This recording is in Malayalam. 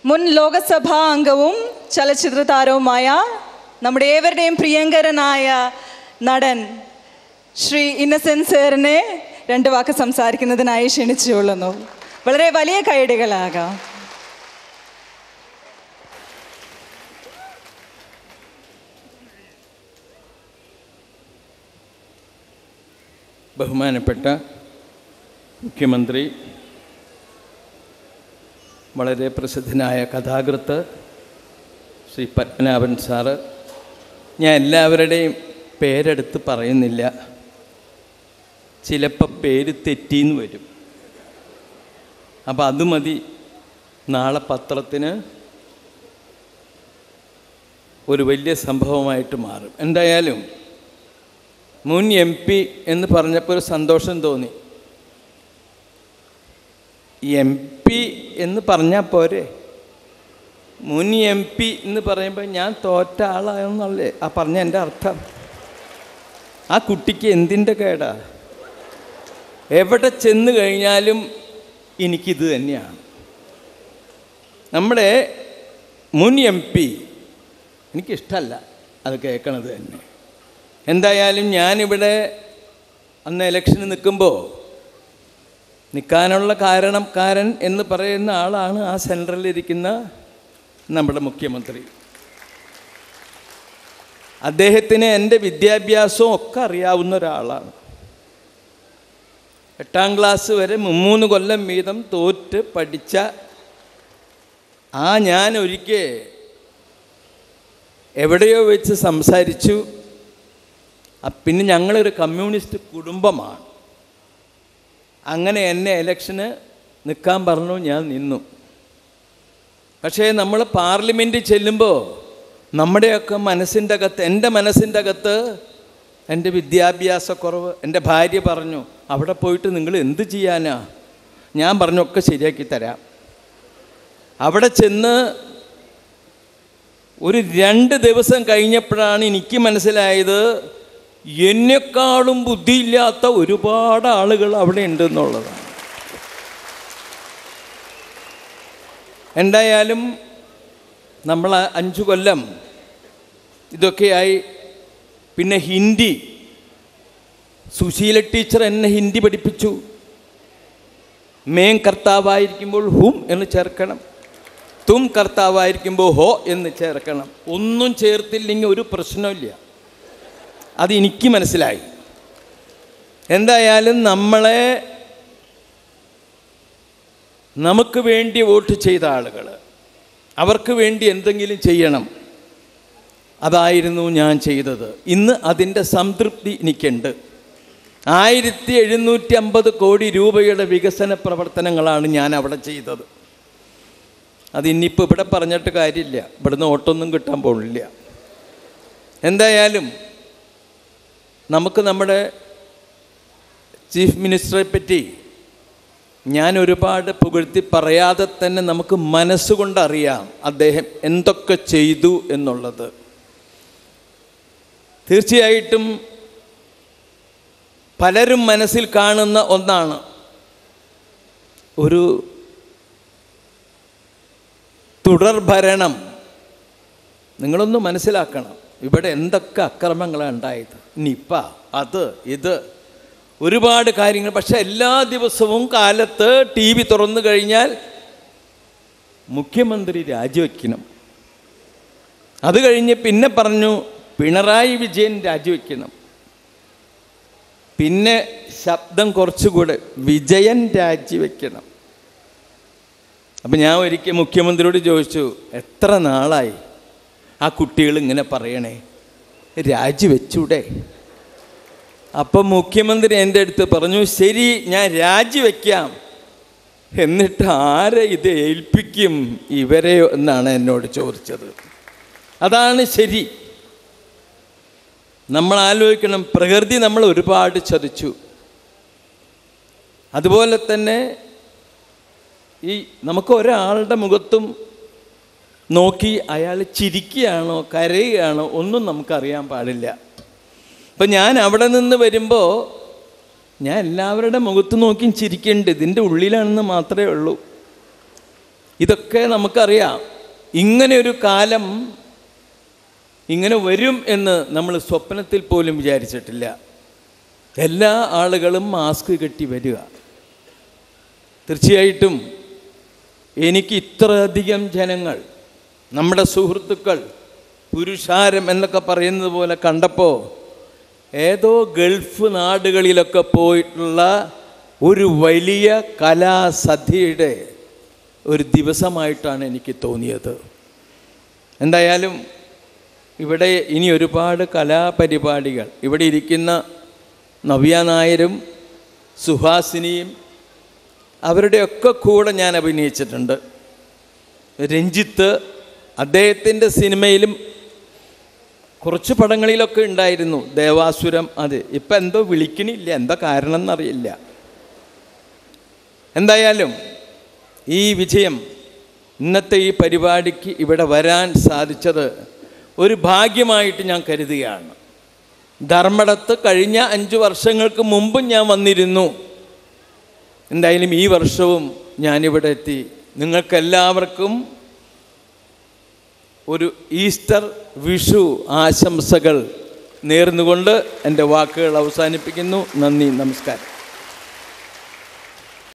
മുൻ ലോകസഭാ അംഗവും ചലച്ചിത്ര താരവുമായ നമ്മുടെ ഏവരുടെയും പ്രിയങ്കരനായ നടൻ ശ്രീ ഇന്നസെൻസ് സാറിനെ രണ്ട് വാക്ക് സംസാരിക്കുന്നതിനായി ക്ഷണിച്ചുകൊള്ളുന്നു വളരെ വലിയ കൈയടികളാകാം ബഹുമാനപ്പെട്ട മുഖ്യമന്ത്രി വളരെ പ്രസിദ്ധനായ കഥാകൃത്ത് ശ്രീ പത്മനാഭൻ സാറ് ഞാൻ എല്ലാവരുടെയും പേരെടുത്ത് പറയുന്നില്ല ചിലപ്പോൾ പേര് തെറ്റിന്ന് വരും അപ്പോൾ അത് മതി നാളെ പത്രത്തിന് ഒരു വലിയ സംഭവമായിട്ട് മാറും എന്തായാലും മുൻ എം പി എന്ന് പറഞ്ഞപ്പോൾ ഒരു സന്തോഷം തോന്നി എം പി എന്ന് പറഞ്ഞാൽ പോരെ മുൻ എം പി എന്ന് പറയുമ്പോൾ ഞാൻ തോറ്റ ആളാണെന്നല്ലേ ആ പറഞ്ഞ എൻ്റെ അർത്ഥം ആ കുട്ടിക്ക് എന്തിൻ്റെ കേടാ എവിടെ ചെന്ന് കഴിഞ്ഞാലും എനിക്കിത് തന്നെയാണ് നമ്മുടെ മുൻ എം പി എനിക്കിഷ്ടമല്ല അത് കേൾക്കണത് തന്നെ എന്തായാലും ഞാനിവിടെ അന്ന് ഇലക്ഷന് നിൽക്കുമ്പോൾ നിൽക്കാനുള്ള കാരണക്കാരൻ എന്ന് പറയുന്ന ആളാണ് ആ സെൻട്രലിലിരിക്കുന്ന നമ്മുടെ മുഖ്യമന്ത്രി അദ്ദേഹത്തിന് എൻ്റെ വിദ്യാഭ്യാസവും ഒക്കെ അറിയാവുന്ന ഒരാളാണ് എട്ടാം ക്ലാസ് വരെ മുമ്മൂന്ന് കൊല്ലം വീതം തോറ്റ് പഠിച്ച ആ ഞാൻ ഒരിക്കൽ എവിടെയോ വെച്ച് സംസാരിച്ചു അ- പിന്നെ ഞങ്ങളൊരു കമ്മ്യൂണിസ്റ്റ് കുടുംബമാണ് അങ്ങനെ എന്നെ ഇലക്ഷന് നിൽക്കാൻ പറഞ്ഞു ഞാൻ നിന്നു പക്ഷേ നമ്മൾ പാർലമെൻറ്റിൽ ചെല്ലുമ്പോൾ നമ്മുടെയൊക്കെ മനസ്സിൻ്റെ അകത്ത് എൻ്റെ മനസ്സിൻ്റെ അകത്ത് എൻ്റെ വിദ്യാഭ്യാസക്കുറവ് എൻ്റെ ഭാര്യ പറഞ്ഞു അവിടെ പോയിട്ട് നിങ്ങൾ എന്ത് ചെയ്യാനാ ഞാൻ പറഞ്ഞൊക്കെ ശരിയാക്കി തരാം അവിടെ ചെന്ന് ഒരു രണ്ട് ദിവസം കഴിഞ്ഞപ്പോഴാണ് എനിക്ക് മനസ്സിലായത് എന്നെക്കാളും ബുദ്ധിയില്ലാത്ത ഒരുപാട് ആളുകൾ അവിടെ ഉണ്ടെന്നുള്ളതാണ് എന്തായാലും നമ്മൾ അഞ്ചു കൊല്ലം ഇതൊക്കെയായി പിന്നെ ഹിന്ദി സുശീല ടീച്ചർ എന്നെ ഹിന്ദി പഠിപ്പിച്ചു മേം കർത്താവായിരിക്കുമ്പോൾ ഹും എന്ന് ചേർക്കണം തും കർത്താവായിരിക്കുമ്പോൾ ഹോ എന്ന് ചേർക്കണം ഒന്നും ചേർത്തില്ലെങ്കിൽ ഒരു പ്രശ്നമില്ല അത് എനിക്ക് മനസ്സിലായി എന്തായാലും നമ്മളെ നമുക്ക് വേണ്ടി വോട്ട് ചെയ്ത ആളുകൾ അവർക്ക് വേണ്ടി എന്തെങ്കിലും ചെയ്യണം അതായിരുന്നു ഞാൻ ചെയ്തത് ഇന്ന് അതിൻ്റെ സംതൃപ്തി എനിക്കുണ്ട് ആയിരത്തി എഴുന്നൂറ്റി അമ്പത് കോടി രൂപയുടെ വികസന പ്രവർത്തനങ്ങളാണ് ഞാൻ അവിടെ ചെയ്തത് അത് ഇനിയിപ്പോൾ ഇവിടെ പറഞ്ഞിട്ട് കാര്യമില്ല ഇവിടുന്ന് ഓട്ടൊന്നും കിട്ടാൻ പോണില്ല എന്തായാലും നമുക്ക് നമ്മുടെ ചീഫ് മിനിസ്റ്ററെ പറ്റി ഞാൻ ഒരുപാട് പുകഴ്ത്തി പറയാതെ തന്നെ നമുക്ക് മനസ്സുകൊണ്ട് അറിയാം അദ്ദേഹം എന്തൊക്കെ ചെയ്തു എന്നുള്ളത് തീർച്ചയായിട്ടും പലരും മനസ്സിൽ കാണുന്ന ഒന്നാണ് ഒരു തുടർഭരണം നിങ്ങളൊന്ന് മനസ്സിലാക്കണം ഇവിടെ എന്തൊക്കെ അക്രമങ്ങളാണ് ഉണ്ടായത് നിപ്പ അത് ഇത് ഒരുപാട് കാര്യങ്ങൾ പക്ഷെ എല്ലാ ദിവസവും കാലത്ത് ടി വി തുറന്നു കഴിഞ്ഞാൽ മുഖ്യമന്ത്രി രാജിവെക്കണം അത് കഴിഞ്ഞ് പിന്നെ പറഞ്ഞു പിണറായി വിജയൻ രാജിവെക്കണം പിന്നെ ശബ്ദം കുറച്ചുകൂടെ വിജയൻ രാജിവെക്കണം അപ്പം ഞാൻ ഒരിക്കൽ മുഖ്യമന്ത്രിയോട് ചോദിച്ചു എത്ര നാളായി ആ കുട്ടികൾ ഇങ്ങനെ പറയണേ രാജിവെച്ചൂടെ അപ്പം മുഖ്യമന്ത്രി എൻ്റെ അടുത്ത് പറഞ്ഞു ശരി ഞാൻ രാജിവെക്കാം എന്നിട്ട് ആരെ ഇത് ഏൽപ്പിക്കും ഇവരെയോ എന്നാണ് എന്നോട് ചോദിച്ചത് അതാണ് ശരി നമ്മൾ ആലോചിക്കണം പ്രകൃതി നമ്മൾ ഒരുപാട് ചതിച്ചു അതുപോലെ തന്നെ ഈ നമുക്ക് ഒരാളുടെ മുഖത്തും നോക്കി അയാൾ ചിരിക്കുകയാണോ കരയുകയാണോ ഒന്നും നമുക്കറിയാൻ പാടില്ല അപ്പം ഞാൻ അവിടെ നിന്ന് വരുമ്പോൾ ഞാൻ എല്ലാവരുടെ മുഖത്ത് നോക്കിയും ചിരിക്കുന്നുണ്ട് ഇതിൻ്റെ ഉള്ളിലാണെന്ന് മാത്രമേ ഉള്ളൂ ഇതൊക്കെ നമുക്കറിയാം ഇങ്ങനെ ഒരു കാലം ഇങ്ങനെ വരും എന്ന് നമ്മൾ സ്വപ്നത്തിൽ പോലും വിചാരിച്ചിട്ടില്ല എല്ലാ ആളുകളും മാസ്ക് കെട്ടി വരിക തീർച്ചയായിട്ടും എനിക്ക് ഇത്രയധികം ജനങ്ങൾ നമ്മുടെ സുഹൃത്തുക്കൾ പുരുഷാരം എന്നൊക്കെ പറയുന്നത് പോലെ കണ്ടപ്പോൾ ഏതോ ഗൾഫ് നാടുകളിലൊക്കെ പോയിട്ടുള്ള ഒരു വലിയ കലാസദ്യയുടെ ഒരു ദിവസമായിട്ടാണ് എനിക്ക് തോന്നിയത് എന്തായാലും ഇവിടെ ഇനി ഒരുപാട് കലാപരിപാടികൾ ഇവിടെ ഇരിക്കുന്ന നവ്യ നായരും സുഹാസിനിയും അവരുടെയൊക്കെ കൂടെ ഞാൻ അഭിനയിച്ചിട്ടുണ്ട് രഞ്ജിത്ത് അദ്ദേഹത്തിൻ്റെ സിനിമയിലും കുറച്ച് പടങ്ങളിലൊക്കെ ഉണ്ടായിരുന്നു ദേവാസുരം അത് ഇപ്പം എന്തോ വിളിക്കണില്ല എന്താ കാരണം എന്നറിയില്ല എന്തായാലും ഈ വിജയം ഇന്നത്തെ ഈ പരിപാടിക്ക് ഇവിടെ വരാൻ സാധിച്ചത് ഒരു ഭാഗ്യമായിട്ട് ഞാൻ കരുതുകയാണ് ധർമ്മടത്ത് കഴിഞ്ഞ അഞ്ച് വർഷങ്ങൾക്ക് മുമ്പും ഞാൻ വന്നിരുന്നു എന്തായാലും ഈ വർഷവും ഞാനിവിടെ എത്തി നിങ്ങൾക്കെല്ലാവർക്കും ഒരു ഈസ്റ്റർ വിഷു ആശംസകൾ നേർന്നുകൊണ്ട് എൻ്റെ വാക്കുകൾ അവസാനിപ്പിക്കുന്നു നന്ദി നമസ്കാരം